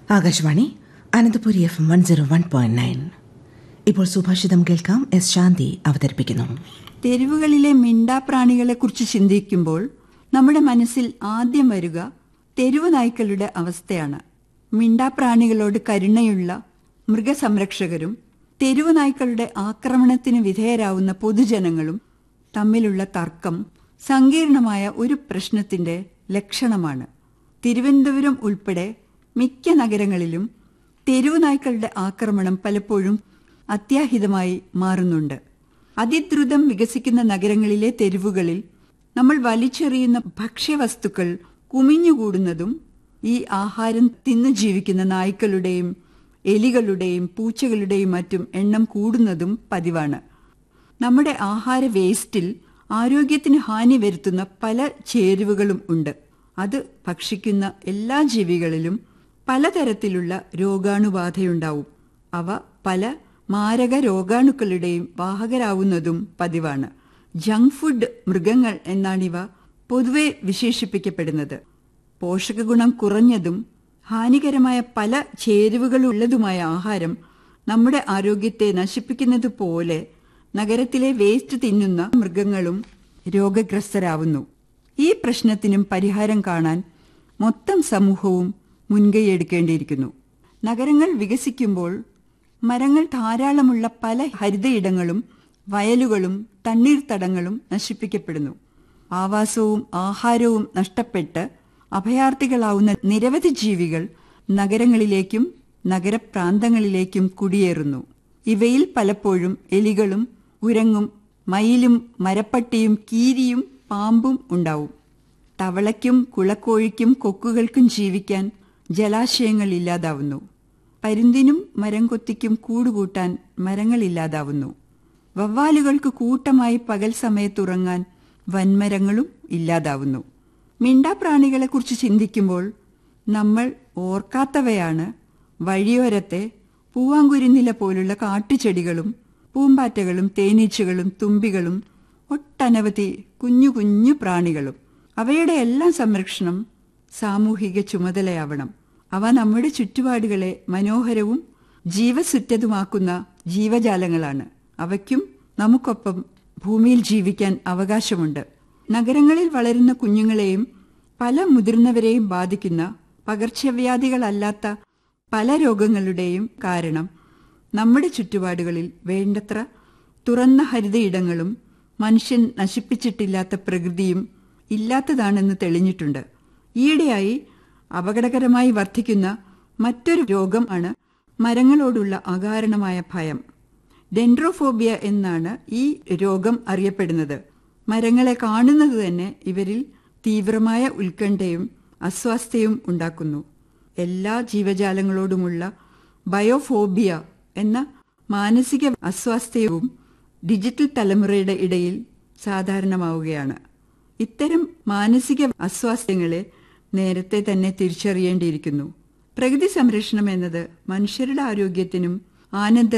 Akashvani Ananthapuri F M one zero one point nine ഇപ്പോൾ സുഭാഷിതം കേൾക്കാം എസ് ശാന്തി അവതരിപ്പിക്കുന്നു തെരുവുകളിലെ മിണ്ടാപ്രാണികളെക്കുറിച്ച് ചിന്തിക്കുമ്പോൾ നമ്മുടെ മനസ്സിൽ ആദ്യം വരിക തെരുവ് നായ്ക്കളുടെ അവസ്ഥയാണ് മിണ്ടാപ്രാണികളോട് കരുണയുള്ള മൃഗസംരക്ഷകരും തെരുവ് നായ്ക്കളുടെ ആക്രമണത്തിന് വിധേയരാവുന്ന പൊതുജനങ്ങളും തമ്മിലുള്ള തർക്കം സങ്കീർണമായ ഒരു പ്രശ്നത്തിന്റെ ലക്ഷണമാണ് തിരുവനന്തപുരം ഉൾപ്പെടെ മിക്ക നഗരങ്ങളിലും തെരുവ് നായ്ക്കളുടെ ആക്രമണം പലപ്പോഴും അത്യാഹിതമായി മാറുന്നുണ്ട് അതിദ്രുതം വികസിക്കുന്ന നഗരങ്ങളിലെ തെരുവുകളിൽ നമ്മൾ വലിച്ചെറിയുന്ന ഭക്ഷ്യവസ്തുക്കൾ കുമിഞ്ഞുകൂടുന്നതും ഈ ആഹാരം തിന്നു ജീവിക്കുന്ന നായ്ക്കളുടെയും എലികളുടെയും പൂച്ചകളുടെയും മറ്റും എണ്ണം കൂടുന്നതും പതിവാണ് നമ്മുടെ ആഹാര വേസ്റ്റിൽ ആരോഗ്യത്തിന് ഹാനി വരുത്തുന്ന പല ചേരുവകളും ഉണ്ട് അത് ഭക്ഷിക്കുന്ന എല്ലാ ജീവികളിലും പലതരത്തിലുള്ള രോഗാണുബാധയുണ്ടാവും അവ പല മാരക രോഗാണുക്കളുടെയും വാഹകരാവുന്നതും പതിവാണ് ജങ്ക് ഫുഡ് മൃഗങ്ങൾ എന്നാണിവ പൊതുവെ വിശേഷിപ്പിക്കപ്പെടുന്നത് പോഷകഗുണം കുറഞ്ഞതും ഹാനികരമായ പല ചേരുവകളുള്ളതുമായ ആഹാരം നമ്മുടെ ആരോഗ്യത്തെ നശിപ്പിക്കുന്നത് പോലെ നഗരത്തിലെ വേസ്റ്റ് തിന്നുന്ന മൃഗങ്ങളും രോഗഗ്രസ്തരാവുന്നു ഈ പ്രശ്നത്തിനും പരിഹാരം കാണാൻ മൊത്തം സമൂഹവും മുൻകൈയെടുക്കേണ്ടിയിരിക്കുന്നു നഗരങ്ങൾ വികസിക്കുമ്പോൾ മരങ്ങൾ ധാരാളമുള്ള പല ഹരിതയിടങ്ങളും വയലുകളും തണ്ണീർത്തടങ്ങളും നശിപ്പിക്കപ്പെടുന്നു ആവാസവും ആഹാരവും നഷ്ടപ്പെട്ട് അഭയാർത്ഥികളാവുന്ന നിരവധി ജീവികൾ നഗരങ്ങളിലേക്കും നഗരപ്രാന്തങ്ങളിലേക്കും കുടിയേറുന്നു ഇവയിൽ പലപ്പോഴും എലികളും കുരങ്ങും മയിലും മരപ്പട്ടിയും കീരിയും പാമ്പും ഉണ്ടാവും തവളയ്ക്കും കുളക്കോഴിക്കും കൊക്കുകൾക്കും ജീവിക്കാൻ ജലാശയങ്ങൾ ഇല്ലാതാവുന്നു പരുന്തിനും മരം കൊത്തിക്കും കൂടുകൂട്ടാൻ മരങ്ങളില്ലാതാവുന്നു വവ്വാലുകൾക്ക് കൂട്ടമായി പകൽ സമയത്തുറങ്ങാൻ വൻമരങ്ങളും ഇല്ലാതാവുന്നു മിണ്ടാപ്രാണികളെക്കുറിച്ച് ചിന്തിക്കുമ്പോൾ നമ്മൾ ഓർക്കാത്തവയാണ് വഴിയോരത്തെ പൂവാങ്കുരുന്നില പോലുള്ള കാട്ടുചെടികളും പൂമ്പാറ്റകളും തേനീച്ചകളും തുമ്പികളും ഒട്ടനവധി കുഞ്ഞു കുഞ്ഞു പ്രാണികളും അവയുടെ എല്ലാം സംരക്ഷണം സാമൂഹിക ചുമതലയാവണം അവ നമ്മുടെ ചുറ്റുപാടുകളെ മനോഹരവും ജീവസുറ്റതുമാക്കുന്ന ജീവജാലങ്ങളാണ് അവയ്ക്കും നമുക്കൊപ്പം ഭൂമിയിൽ ജീവിക്കാൻ അവകാശമുണ്ട് നഗരങ്ങളിൽ വളരുന്ന കുഞ്ഞുങ്ങളെയും പല മുതിർന്നവരെയും ബാധിക്കുന്ന പകർച്ചവ്യാധികളല്ലാത്ത പല രോഗങ്ങളുടെയും കാരണം നമ്മുടെ ചുറ്റുപാടുകളിൽ വേണ്ടത്ര തുറന്ന ഹരിതയിടങ്ങളും മനുഷ്യൻ നശിപ്പിച്ചിട്ടില്ലാത്ത പ്രകൃതിയും ഇല്ലാത്തതാണെന്ന് തെളിഞ്ഞിട്ടുണ്ട് ഈയിടെയായി അപകടകരമായി വർദ്ധിക്കുന്ന മറ്റൊരു രോഗം ആണ് മരങ്ങളോടുള്ള അകാരണമായ ഭയം ഡെൻഡ്രോഫോബിയ എന്നാണ് ഈ രോഗം അറിയപ്പെടുന്നത് മരങ്ങളെ കാണുന്നത് തന്നെ ഇവരിൽ തീവ്രമായ ഉത്കണ്ഠയും അസ്വാസ്ഥ്യവും ഉണ്ടാക്കുന്നു എല്ലാ ജീവജാലങ്ങളോടുമുള്ള ബയോഫോബിയ എന്ന മാനസിക അസ്വാസ്ഥ്യവും ഡിജിറ്റൽ തലമുറയുടെ ഇടയിൽ സാധാരണമാവുകയാണ് ഇത്തരം മാനസിക അസ്വാസ്ഥ്യങ്ങളെ നേരത്തെ തന്നെ തിരിച്ചറിയേണ്ടിയിരിക്കുന്നു പ്രകൃതി സംരക്ഷണം എന്നത് മനുഷ്യരുടെ ആരോഗ്യത്തിനും ആനന്ദ